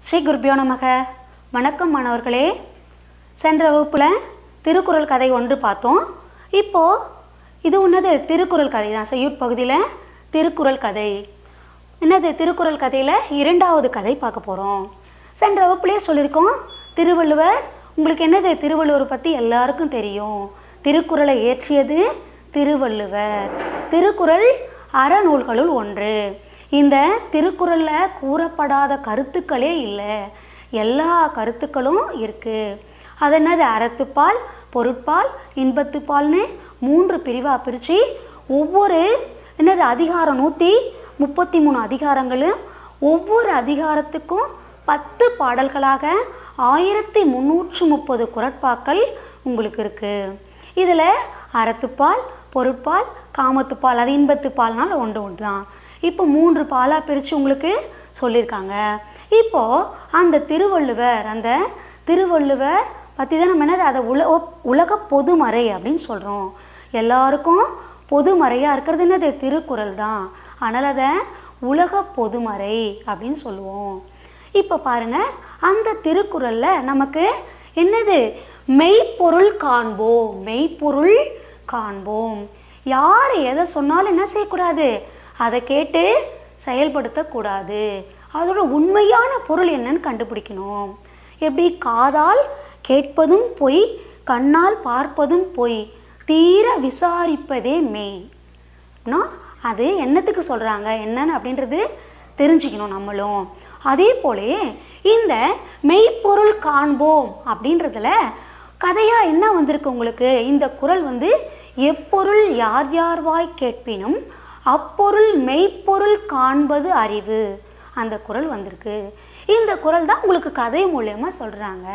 ஸ்ரீ குருபியோ நமக வணக்கம் மாணவர்களே சென்ற வகுப்பில் திருக்குறள் கதை ஒன்று பார்த்தோம் இப்போது இது உன்னது திருக்குறள் கதை தான் செய்யுட் பகுதியில் திருக்குறள் கதை என்னது திருக்குறள் கதையில் இரண்டாவது கதை பார்க்க போகிறோம் சென்ற வகுப்புலேயே சொல்லியிருக்கோம் திருவள்ளுவர் உங்களுக்கு என்னது திருவள்ளுவர் பற்றி எல்லாருக்கும் தெரியும் திருக்குறளை இயற்றியது திருவள்ளுவர் திருக்குறள் அறநூல்களுள் ஒன்று இந்த திருக்குறளில் கூறப்படாத கருத்துக்களே இல்லை எல்லா கருத்துக்களும் இருக்குது அது என்னது அறத்துப்பால் பொருட்பால் இன்பத்துப்பால்னு மூன்று பிரிவாக பிரித்து ஒவ்வொரு என்னது அதிகாரம் நூற்றி முப்பத்தி மூணு அதிகாரங்களும் ஒவ்வொரு அதிகாரத்துக்கும் பத்து பாடல்களாக ஆயிரத்தி முந்நூற்று முப்பது குரட்பாக்கள் உங்களுக்கு இருக்குது இதில் அறத்துப்பால் பொருட்பால் காமத்துப்பால் அது இன்பத்துப்பால்னால் ஒன்று ஒன்று தான் இப்போ மூன்று பாலாக பிரித்து உங்களுக்கு சொல்லியிருக்காங்க இப்போது அந்த திருவள்ளுவர் அந்த திருவள்ளுவர் பற்றி தான் நம்ம என்னது அதை உல உலக பொதுமறை அப்படின்னு சொல்கிறோம் எல்லாருக்கும் பொதுமறையாக இருக்கிறது என்னது திருக்குறள் தான் அதனால் அதை உலக பொதுமறை அப்படின்னு சொல்லுவோம் இப்போ பாருங்கள் அந்த திருக்குறளில் நமக்கு என்னது மெய்ப்பொருள் காண்போம் மெய்ப்பொருள் காண்போம் யார் எதை சொன்னாலும் என்ன செய்யக்கூடாது அதை கேட்டு செயல்படுத்தக்கூடாது அதோட உண்மையான பொருள் என்னன்னு கண்டுபிடிக்கணும் எப்படி காதால் கேட்பதும் பொய் கண்ணால் பார்ப்பதும் பொய் தீர விசாரிப்பதே மெய் அப்படின்னா அது என்னத்துக்கு சொல்கிறாங்க என்னன்னு அப்படின்றது தெரிஞ்சுக்கணும் நம்மளும் அதே போலே இந்த மெய்ப்பொருள் காண்போம் அப்படின்றதுல கதையாக என்ன வந்திருக்கு உங்களுக்கு இந்த குரல் வந்து எப்பொருள் யார் யார் வாய் கேட்பினும் அப்பொருள் மெய்ப்பொருள் காண்பது அறிவு அந்த குரல் வந்திருக்கு இந்த குரல் தான் உங்களுக்கு கதை மூலயமா சொல்கிறாங்க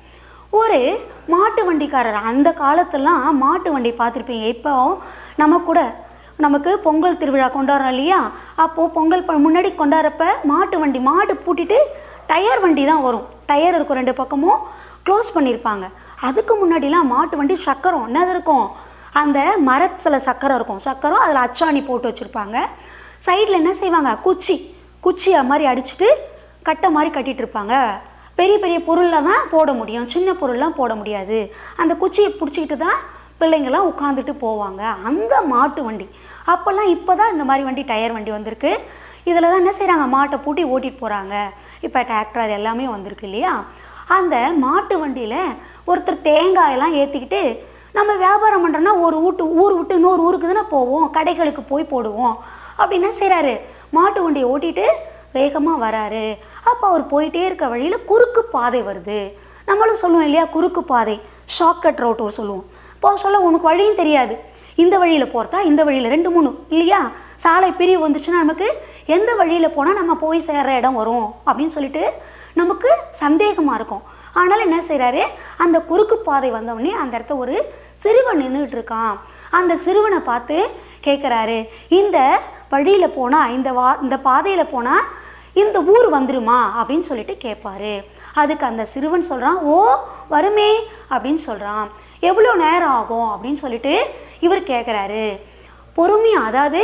ஒரு மாட்டு வண்டிக்காரர் அந்த காலத்துலாம் மாட்டு வண்டி பார்த்துருப்பீங்க இப்போ நம்ம கூட நமக்கு பொங்கல் திருவிழா கொண்டாடுறோம் இல்லையா அப்போது பொங்கல் ப- முன்னாடி கொண்டாடுறப்ப மாட்டு வண்டி மாடு பூட்டிட்டு டயர் வண்டி தான் வரும் டயர் இருக்கும் ரெண்டு பக்கமும் க்ளோஸ் பண்ணியிருப்பாங்க அதுக்கு முன்னாடிலாம் மாட்டு வண்டி சக்கரம் என்னது இருக்கும் அந்த மரத்தில் சக்கரம் இருக்கும் சக்கரம் அதில் அச்சாணி போட்டு வச்சுருப்பாங்க சைடில் என்ன செய்வாங்க குச்சி குச்சியை மாதிரி அடிச்சுட்டு கட்டை மாதிரி கட்டிட்டு இருப்பாங்க பெரிய பெரிய பொருளில் தான் போட முடியும் சின்ன பொருள்லாம் போட முடியாது அந்த குச்சியை பிடிச்சிக்கிட்டு தான் பிள்ளைங்கள்லாம் உட்காந்துட்டு போவாங்க அந்த மாட்டு வண்டி அப்போல்லாம் இப்போ தான் இந்த மாதிரி வண்டி டயர் வண்டி வந்திருக்கு இதில் தான் என்ன செய்கிறாங்க மாட்டை பூட்டி ஓட்டிகிட்டு போகிறாங்க இப்போ டிராக்டர் எல்லாமே வந்திருக்கு இல்லையா அந்த மாட்டு வண்டியில் ஒருத்தர் தேங்காயெல்லாம் ஏற்றிக்கிட்டு நம்ம வியாபாரம் பண்ணுறோன்னா ஒரு வீட்டு ஊர் விட்டு இன்னொரு ஊருக்கு தானே போவோம் கடைகளுக்கு போய் போடுவோம் அப்படி என்ன செய்கிறாரு மாட்டு வண்டியை ஓட்டிட்டு வேகமாக வராரு அப்போ அவர் போயிட்டே இருக்க வழியில் குறுக்கு பாதை வருது நம்மளும் சொல்லுவோம் இல்லையா குறுக்கு பாதை ஷார்ட்கட் ரோட்டு சொல்லுவோம் இப்போ சொல்ல உனக்கு வழியும் தெரியாது இந்த வழியில் போகிறதா இந்த வழியில் ரெண்டு மூணு இல்லையா சாலை பிரிவு வந்துச்சுன்னா நமக்கு எந்த வழியில் போனால் நம்ம போய் சேர்ற இடம் வரும் அப்படின்னு சொல்லிட்டு நமக்கு சந்தேகமாக இருக்கும் ஆனாலும் என்ன செய்கிறாரு அந்த குறுக்கு பாதை வந்தவுடனே அந்த இடத்த ஒரு சிறுவன் நின்றுட்டு இருக்கான் அந்த சிறுவனை பார்த்து கேட்குறாரு இந்த வழியில் போனால் இந்த வா இந்த பாதையில் போனால் இந்த ஊர் வந்துருமா அப்படின்னு சொல்லிட்டு கேட்பாரு அதுக்கு அந்த சிறுவன் சொல்கிறான் ஓ வருமே அப்படின்னு சொல்கிறான் எவ்வளோ நேரம் ஆகும் அப்படின்னு சொல்லிட்டு இவர் கேட்குறாரு பொறுமையாக அதாவது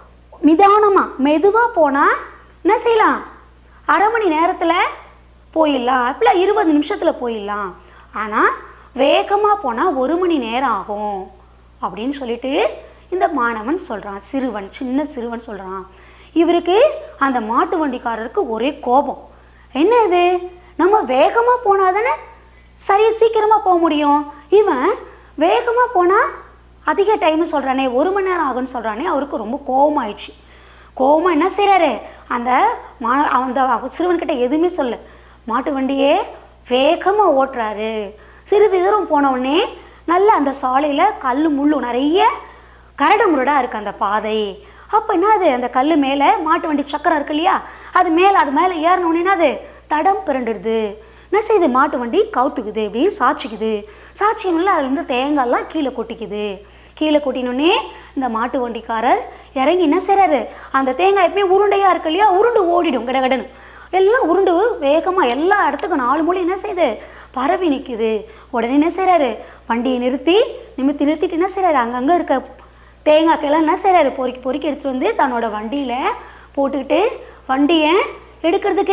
நிதானமாக மெதுவாக போனால் என்ன செய்யலாம் அரை மணி நேரத்தில் போயிடலாம் அப்படிலாம் இருபது நிமிஷத்தில் போயிடலாம் ஆனால் வேகமாக போனால் ஒரு மணி நேரம் ஆகும் அப்படின்னு சொல்லிட்டு இந்த மாணவன் சொல்கிறான் சிறுவன் சின்ன சிறுவன் சொல்கிறான் இவருக்கு அந்த மாட்டு வண்டிக்காரருக்கு ஒரே கோபம் என்ன இது நம்ம வேகமாக போனால் தானே சரி சீக்கிரமாக போக முடியும் இவன் வேகமாக போனால் அதிக டைம் சொல்கிறானே ஒரு மணி நேரம் ஆகும்னு சொல்கிறானே அவருக்கு ரொம்ப கோபமாயிடுச்சு கோவமாக என்ன செய்கிறாரு அந்த மா அந்த சிறுவன்கிட்ட எதுவுமே சொல்ல மாட்டு வண்டியே வேகமாக ஓட்டுறாரு சிறிது தூரம் போன உடனே நல்ல அந்த சாலையில் கல் முள்ளு நிறைய கரடு முரடாக இருக்குது அந்த பாதை அப்போ என்ன அது அந்த கல் மேலே மாட்டு வண்டி சக்கரம் இருக்கு இல்லையா அது மேலே அது மேலே ஏறினோடனே அது தடம் பிறண்டுடுது என்ன செய்யுது மாட்டு வண்டி கவுத்துக்குது இப்படி சாய்ச்சிக்குது சாய்ச்சினால அதுலேருந்து தேங்காய்லாம் கீழே கொட்டிக்குது கீழே கொட்டினோடனே இந்த மாட்டு வண்டிக்காரர் இறங்கி என்ன செய்கிறாரு அந்த தேங்காய் எப்பயுமே உருண்டையாக இருக்கு இல்லையா உருண்டு ஓடிடும் கடகடன்னு எல்லாம் உருண்டு வேகமாக எல்லா இடத்துக்கும் நாலு மூலையும் என்ன செய்யுது பரவி நிற்குது உடனே என்ன செய்கிறாரு வண்டியை நிறுத்தி நிமித்தி நிறுத்திட்டு என்ன செய்கிறாரு அங்கங்கே இருக்க தேங்காய்க்கெல்லாம் என்ன செய்கிறாரு பொறுக்கி பொறுக்கி எடுத்துகிட்டு வந்து தன்னோட வண்டியில் போட்டுக்கிட்டு வண்டியை எடுக்கிறதுக்கு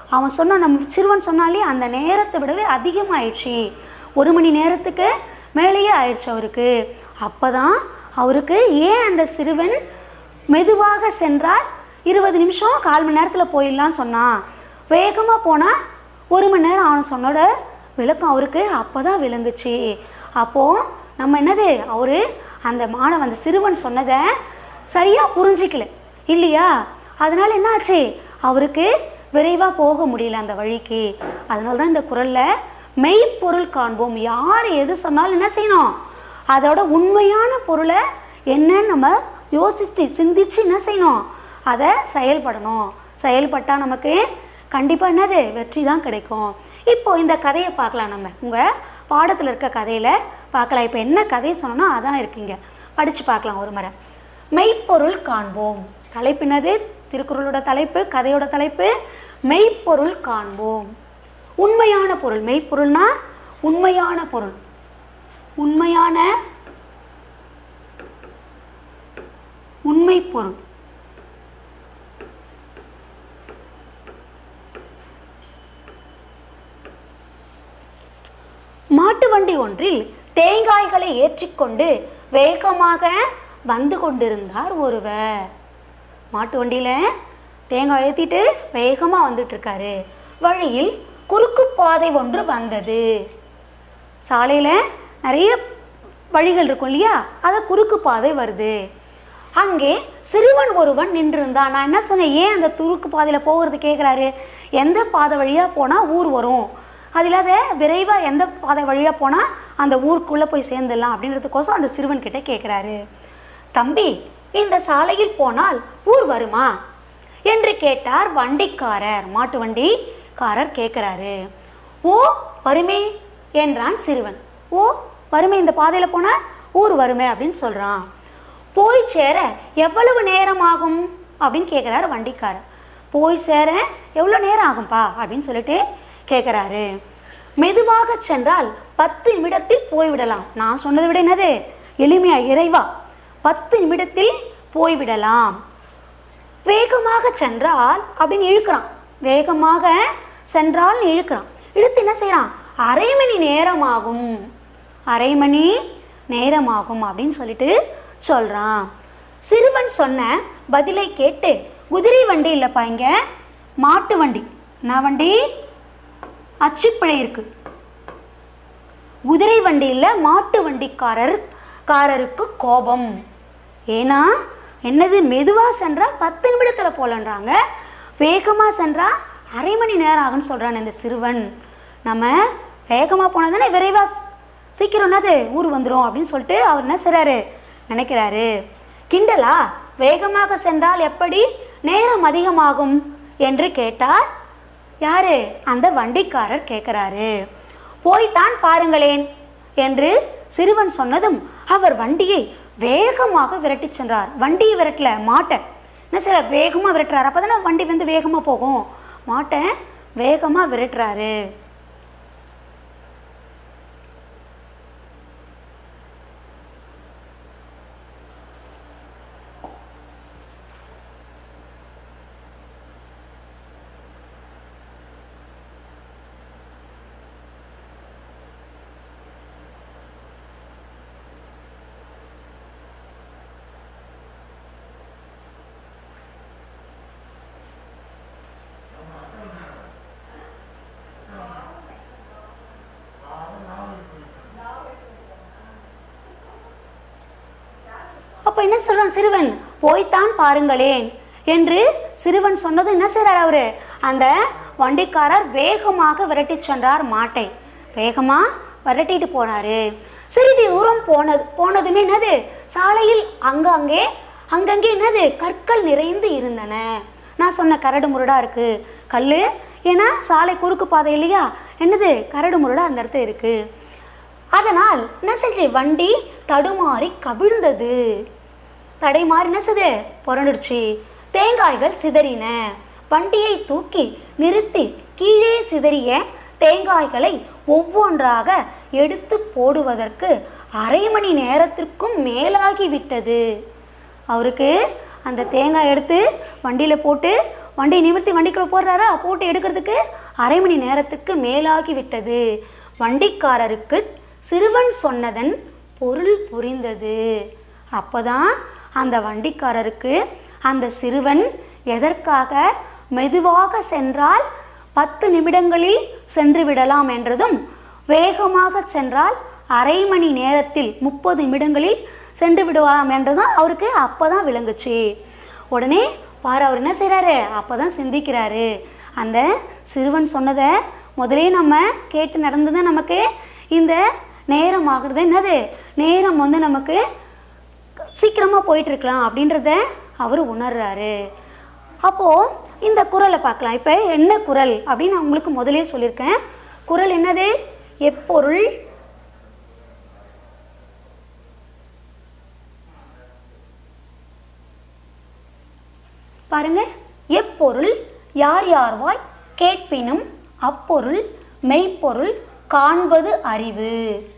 அவன் சொன்ன அந்த சிறுவன் சொன்னாலே அந்த நேரத்தை விடவே அதிகமாயிடுச்சு ஒரு மணி நேரத்துக்கு மேலேயே ஆயிடுச்சு அவருக்கு அப்போ தான் அவருக்கு ஏன் அந்த சிறுவன் மெதுவாக சென்றால் இருபது நிமிஷம் கால் மணி நேரத்தில் போயிடலான்னு சொன்னான் வேகமாக போனால் ஒரு மணி நேரம் அவன் சொன்னோட விளக்கம் அவருக்கு அப்போ தான் விளங்குச்சு அப்போது நம்ம என்னது அவர் அந்த மாணவன் அந்த சிறுவன் சொன்னதை சரியாக புரிஞ்சிக்கல இல்லையா அதனால் என்னாச்சு அவருக்கு விரைவாக போக முடியல அந்த வழிக்கு அதனால தான் இந்த குரலில் மெய்ப்பொருள் காண்போம் யார் எது சொன்னாலும் என்ன செய்யணும் அதோட உண்மையான பொருளை என்னன்னு நம்ம யோசித்து சிந்திச்சு என்ன செய்யணும் அதை செயல்படணும் செயல்பட்டால் நமக்கு கண்டிப்பாக என்னது வெற்றி தான் கிடைக்கும் இப்போ இந்த கதையை பார்க்கலாம் நம்ம உங்கள் பாடத்தில் இருக்க கதையில் பார்க்கலாம் இப்போ என்ன கதையை சொன்னோன்னா அதான் இருக்குங்க படித்து பார்க்கலாம் ஒரு முறை மெய்ப்பொருள் காண்போம் தலைப்பினது திருக்குறளோட தலைப்பு கதையோட தலைப்பு மெய்ப்பொருள் காண்போம் உண்மையான பொருள் மெய்ப்பொருள்னா உண்மையான பொருள் உண்மையான உண்மை பொருள் மாட்டு வண்டி ஒன்றில் தேங்காய்களை ஏற்றிக்கொண்டு வேகமாக வந்து கொண்டிருந்தார் ஒருவர் மாட்டு வண்டியில் தேங்காய் ஏற்றிட்டு வேகமாக வந்துட்டு இருக்காரு வழியில் குறுக்கு பாதை ஒன்று வந்தது சாலையில் நிறைய வழிகள் இருக்கும் இல்லையா அது குறுக்கு பாதை வருது அங்கே சிறுவன் ஒருவன் நின்றிருந்தான் நான் என்ன சொன்னேன் ஏன் அந்த குறுக்கு பாதையில் போகிறது கேட்குறாரு எந்த பாதை வழியாக போனால் ஊர் வரும் அது இல்லாத விரைவாக எந்த பாதை வழியாக போனால் அந்த ஊருக்குள்ளே போய் சேர்ந்துடலாம் அப்படின்றதுக்கோசம் அந்த சிறுவன் கிட்ட கேட்குறாரு தம்பி இந்த சாலையில் போனால் ஊர் வருமா என்று கேட்டார் வண்டிக்காரர் மாட்டு வண்டிக்காரர் கேட்குறாரு ஓ வருமே என்றான் சிறுவன் ஓ வருமே இந்த பாதையில் போனால் ஊர் வருமே அப்படின்னு சொல்கிறான் போய் சேர எவ்வளவு நேரம் ஆகும் அப்படின்னு கேட்குறாரு வண்டிக்காரர் போய் சேர எவ்வளோ நேரம் ஆகும்பா அப்படின்னு சொல்லிட்டு கேட்குறாரு மெதுவாக சென்றால் பத்து நிமிடத்தில் போய்விடலாம் நான் சொன்னதை விட என்னது எளிமையா இறைவா பத்து நிமிடத்தில் போய்விடலாம் வேகமாக சென்றால் அப்படின்னு இழுக்கிறான் வேகமாக சென்றால் இழுக்கிறான் இழுத்து என்ன செய்கிறான் அரை மணி நேரம் ஆகும் அரை மணி நேரம் ஆகும் அப்படின்னு சொல்லிட்டு சொல்கிறான் சிறுவன் சொன்ன பதிலை கேட்டு குதிரை வண்டி இல்லைப்பா இங்க மாட்டு வண்டி என்ன வண்டி அச்சுப்பிழை இருக்கு குதிரை வண்டியில் மாட்டு வண்டிக்காரர் காரருக்கு கோபம் ஏன்னா என்னது மெதுவாக சென்றா பத்து நிமிடத்தில் போலன்றாங்க வேகமாக சென்றா அரை மணி நேரம் ஆகும்னு சொல்கிறான் இந்த சிறுவன் நம்ம வேகமாக போனால் தானே விரைவாக சீக்கிரம் என்னது ஊர் வந்துடும் அப்படின்னு சொல்லிட்டு அவர் என்ன செய்கிறாரு நினைக்கிறாரு கிண்டலா வேகமாக சென்றால் எப்படி நேரம் அதிகமாகும் என்று கேட்டார் யாரு அந்த வண்டிக்காரர் கேட்குறாரு போய்த்தான் பாருங்களேன் என்று சிறுவன் சொன்னதும் அவர் வண்டியை வேகமாக விரட்டி சென்றார் வண்டியை விரட்டல மாட்டை என்ன சார் வேகமாக விரட்டுறாரு அப்போ தானே வண்டி வந்து வேகமாக போகும் மாட்டை வேகமாக விரட்டுறாரு அப்போ என்ன சொல்றான் சிறுவன் போய்த்தான் பாருங்களேன் என்று சிறுவன் சொன்னது என்ன செய்றார் அவரு அந்த வண்டிக்காரர் வேகமாக விரட்டி சென்றார் மாட்டை வேகமா விரட்டிட்டு போனாரு சிறிது தூரம் போனது போனதுமே என்னது சாலையில் அங்கங்கே அங்கங்கே என்னது கற்கள் நிறைந்து இருந்தன நான் சொன்ன கரடு முரடா இருக்கு கல் ஏன்னா சாலை குறுக்கு பாதை இல்லையா என்னது கரடு முரடா அந்த இடத்துல இருக்கு அதனால் என்ன செஞ்சு வண்டி தடுமாறி கவிழ்ந்தது தடைமாறி என்ன செய்து புரண்டுடுச்சு தேங்காய்கள் சிதறின வண்டியை தூக்கி நிறுத்தி கீழே சிதறிய தேங்காய்களை ஒவ்வொன்றாக எடுத்து போடுவதற்கு அரை மணி நேரத்திற்கும் மேலாகி விட்டது அவருக்கு அந்த தேங்காய் எடுத்து வண்டியில் போட்டு வண்டியை நிமிர்த்தி வண்டிக்குள்ள போடுறாரா போட்டு எடுக்கிறதுக்கு அரை மணி நேரத்துக்கு மேலாகி விட்டது வண்டிக்காரருக்கு சிறுவன் சொன்னதன் பொருள் புரிந்தது அப்போதான் அந்த வண்டிக்காரருக்கு அந்த சிறுவன் எதற்காக மெதுவாக சென்றால் பத்து நிமிடங்களில் சென்று விடலாம் என்றதும் வேகமாக சென்றால் அரை மணி நேரத்தில் முப்பது நிமிடங்களில் சென்று விடலாம் என்றதும் அவருக்கு அப்போ தான் விளங்குச்சு உடனே பாரு அவர் என்ன செய்கிறாரு அப்போ தான் சிந்திக்கிறாரு அந்த சிறுவன் சொன்னதை முதலே நம்ம கேட்டு நடந்தது நமக்கு இந்த நேரம் ஆகுறது என்னது நேரம் வந்து நமக்கு சீக்கிரமாக போயிட்டு இருக்கலாம் அப்படின்றத அவர் உணர்றாரு அப்போது இந்த குரலை பார்க்கலாம் இப்போ என்ன குரல் அப்படின்னு நான் உங்களுக்கு முதலே சொல்லியிருக்கேன் குரல் என்னது எப்பொருள் பாருங்க எப்பொருள் யார் யார்வாய் கேட்பினும் அப்பொருள் மெய்ப்பொருள் காண்பது அறிவு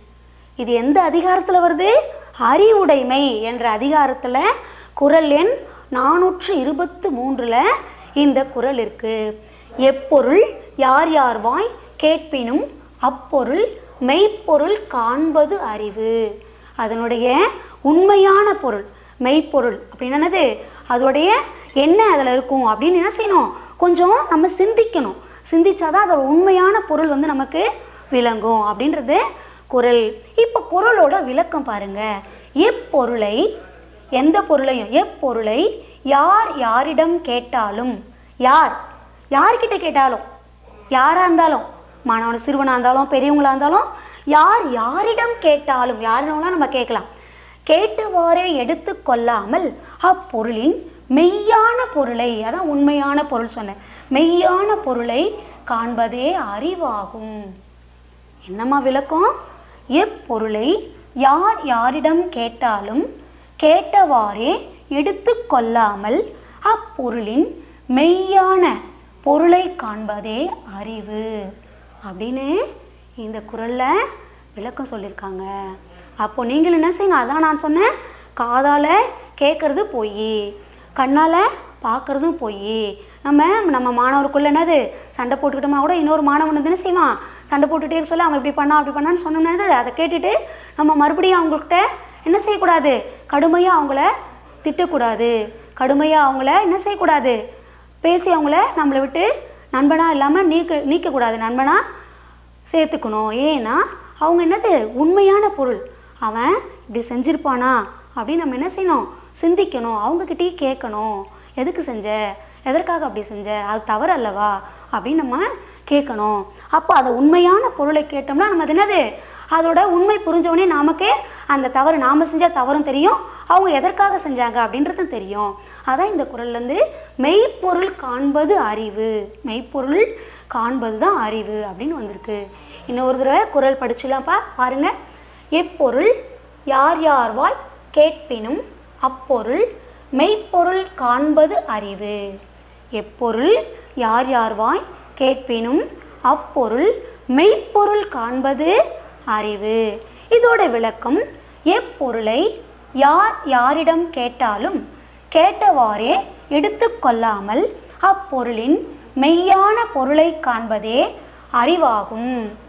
இது எந்த அதிகாரத்தில் வருது அறிவுடைமை என்ற அதிகாரத்தில் குரல் எண் நானூற்று இருபத்து மூன்றில் இந்த குரல் இருக்கு எப்பொருள் யார் யார்வாய் கேட்பினும் அப்பொருள் மெய்ப்பொருள் காண்பது அறிவு அதனுடைய உண்மையான பொருள் மெய்ப்பொருள் அப்படின்னு என்னது அதோடைய என்ன அதில் இருக்கும் அப்படின்னு என்ன செய்யணும் கொஞ்சம் நம்ம சிந்திக்கணும் சிந்திச்சாதான் அதோட உண்மையான பொருள் வந்து நமக்கு விளங்கும் அப்படின்றது குரல் இப்போ குரலோட விளக்கம் பாருங்க எப்பொருளை எந்த பொருளையும் எப்பொருளை யார் யாரிடம் கேட்டாலும் யார் யார்கிட்ட கேட்டாலும் யாராக இருந்தாலும் மாணவன் சிறுவனாக இருந்தாலும் பெரியவங்களா இருந்தாலும் யார் யாரிடம் கேட்டாலும் யாருனாலும் நம்ம கேட்கலாம் கேட்டவாறே எடுத்து கொள்ளாமல் அப்பொருளின் மெய்யான பொருளை அதான் உண்மையான பொருள் சொன்னேன் மெய்யான பொருளை காண்பதே அறிவாகும் என்னம்மா விளக்கம் எப்பொருளை யார் யாரிடம் கேட்டாலும் கேட்டவாறே எடுத்து கொள்ளாமல் அப்பொருளின் மெய்யான பொருளை காண்பதே அறிவு அப்படின்னு இந்த குரலில் விளக்கம் சொல்லியிருக்காங்க அப்போ நீங்கள் என்ன செய்யணும் அதான் நான் சொன்னேன் காதால் கேட்குறது பொய் கண்ணால் பார்க்குறதும் பொய் நம்ம நம்ம மாணவருக்குள்ள என்னது சண்டை போட்டுக்கிட்டோம்னா கூட இன்னொரு மாணவன் வந்து என்ன செய்வான் சண்டை போட்டுகிட்டே இருக்க சொல்ல அவன் இப்படி பண்ணா அப்படி பண்ணான்னு சொன்னோம்னா அதை கேட்டுட்டு நம்ம மறுபடியும் அவங்கக்கிட்ட என்ன செய்யக்கூடாது கடுமையாக அவங்கள திட்டக்கூடாது கடுமையாக அவங்கள என்ன செய்யக்கூடாது பேசி அவங்கள நம்மளை விட்டு நண்பனாக இல்லாமல் நீக்க நீக்கக்கூடாது நண்பனாக சேர்த்துக்கணும் ஏன்னா அவங்க என்னது உண்மையான பொருள் அவன் இப்படி செஞ்சிருப்பானா அப்படின்னு நம்ம என்ன செய்யணும் சிந்திக்கணும் அவங்கக்கிட்டயே கேட்கணும் எதுக்கு செஞ்ச எதற்காக அப்படி செஞ்ச அது தவறு அல்லவா அப்படின்னு நம்ம கேட்கணும் அப்போ அதை உண்மையான பொருளை கேட்டோம்னா நம்ம அது என்னது அதோட உண்மை புரிஞ்சவொடனே நமக்கே அந்த தவறு நாம் செஞ்ச தவறும் தெரியும் அவங்க எதற்காக செஞ்சாங்க அப்படின்றதும் தெரியும் அதான் இந்த குரல்லேருந்து மெய்ப்பொருள் காண்பது அறிவு மெய்ப்பொருள் காண்பது தான் அறிவு அப்படின்னு வந்திருக்கு இன்னொரு தடவை குரல் படிச்சுலாம்ப்பா பாருங்க எப்பொருள் யார் யார்வாய் கேட்பினும் அப்பொருள் மெய்ப்பொருள் காண்பது அறிவு எப்பொருள் யார் யார்வாய் கேட்பினும் அப்பொருள் மெய்ப்பொருள் காண்பது அறிவு இதோட விளக்கம் எப்பொருளை யார் யாரிடம் கேட்டாலும் கேட்டவாறே எடுத்துக்கொள்ளாமல் அப்பொருளின் மெய்யான பொருளை காண்பதே அறிவாகும்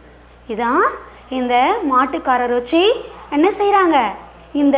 இதான் இந்த மாட்டுக்காரர் வச்சு என்ன செய்கிறாங்க இந்த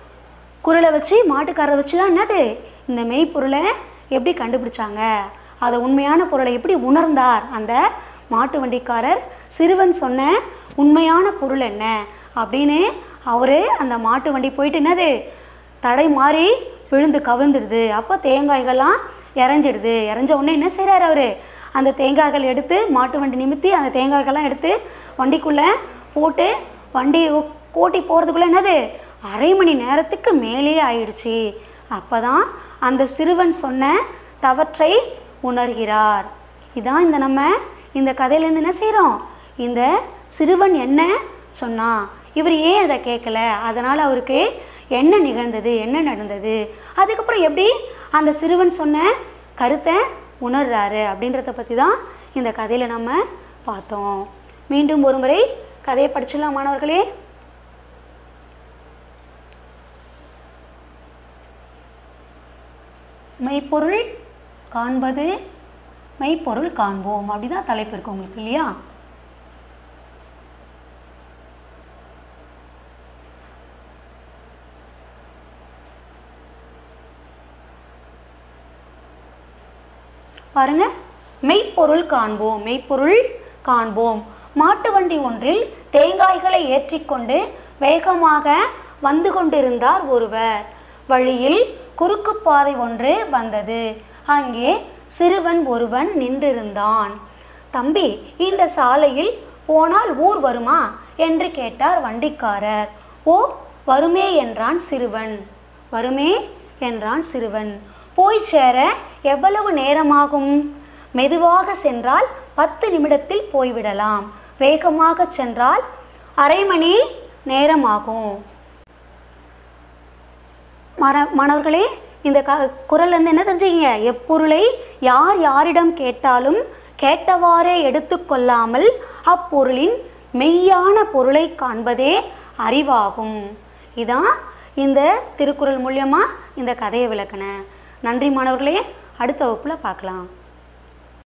குரலை வச்சு மாட்டுக்காரரை வச்சு தான் என்னது இந்த மெய்ப்பொருளை எப்படி கண்டுபிடிச்சாங்க அதை உண்மையான பொருளை எப்படி உணர்ந்தார் அந்த மாட்டு வண்டிக்காரர் சிறுவன் சொன்ன உண்மையான பொருள் என்ன அப்படின்னு அவர் அந்த மாட்டு வண்டி போயிட்டு என்னது தடை மாறி விழுந்து கவிழ்ந்துடுது அப்போ தேங்காய்கள்லாம் இறஞ்சிடுது இறஞ்ச உடனே என்ன செய்கிறார் அவர் அந்த தேங்காய்கள் எடுத்து மாட்டு வண்டி நிமித்தி அந்த தேங்காய்கள்லாம் எடுத்து வண்டிக்குள்ளே போட்டு வண்டி ஓட்டி போகிறதுக்குள்ளே என்னது அரை மணி நேரத்துக்கு மேலேயே ஆயிடுச்சு அப்போ தான் அந்த சிறுவன் சொன்ன தவற்றை உணர்கிறார் இதான் இந்த நம்ம இந்த கதையிலேருந்து என்ன செய்கிறோம் இந்த சிறுவன் என்ன சொன்னான் இவர் ஏன் அதை கேட்கல அதனால் அவருக்கு என்ன நிகழ்ந்தது என்ன நடந்தது அதுக்கப்புறம் எப்படி அந்த சிறுவன் சொன்ன கருத்தை உணர்றாரு அப்படின்றத பற்றி தான் இந்த கதையில் நம்ம பார்த்தோம் மீண்டும் ஒரு முறை கதையை படிச்சிடலாம் மாணவர்களே மெய்ப்பொருள் காண்பது மெய்ப்பொருள் காண்போம் அப்படிதான் தலைப்பு இருக்கு உங்களுக்கு இல்லையா பாருங்க மெய்ப்பொருள் காண்போம் மெய்ப்பொருள் காண்போம் மாட்டு வண்டி ஒன்றில் தேங்காய்களை ஏற்றிக்கொண்டு வேகமாக வந்து கொண்டிருந்தார் ஒருவர் வழியில் குறுக்கு பாதை ஒன்று வந்தது அங்கே சிறுவன் ஒருவன் நின்றிருந்தான் தம்பி இந்த சாலையில் போனால் ஊர் வருமா என்று கேட்டார் வண்டிக்காரர் ஓ வருமே என்றான் சிறுவன் வருமே என்றான் சிறுவன் போய் சேர எவ்வளவு நேரமாகும் மெதுவாக சென்றால் பத்து நிமிடத்தில் போய்விடலாம் வேகமாக சென்றால் அரை மணி நேரமாகும் மர மாணவர்களே இந்த க குரல் வந்து என்ன தெரிஞ்சுக்கிங்க எப்பொருளை யார் யாரிடம் கேட்டாலும் கேட்டவாறே எடுத்துக்கொள்ளாமல் அப்பொருளின் மெய்யான பொருளை காண்பதே அறிவாகும் இதான் இந்த திருக்குறள் மூலியமாக இந்த கதையை விளக்குனேன் நன்றி மாணவர்களே அடுத்த வகுப்பில் பார்க்கலாம்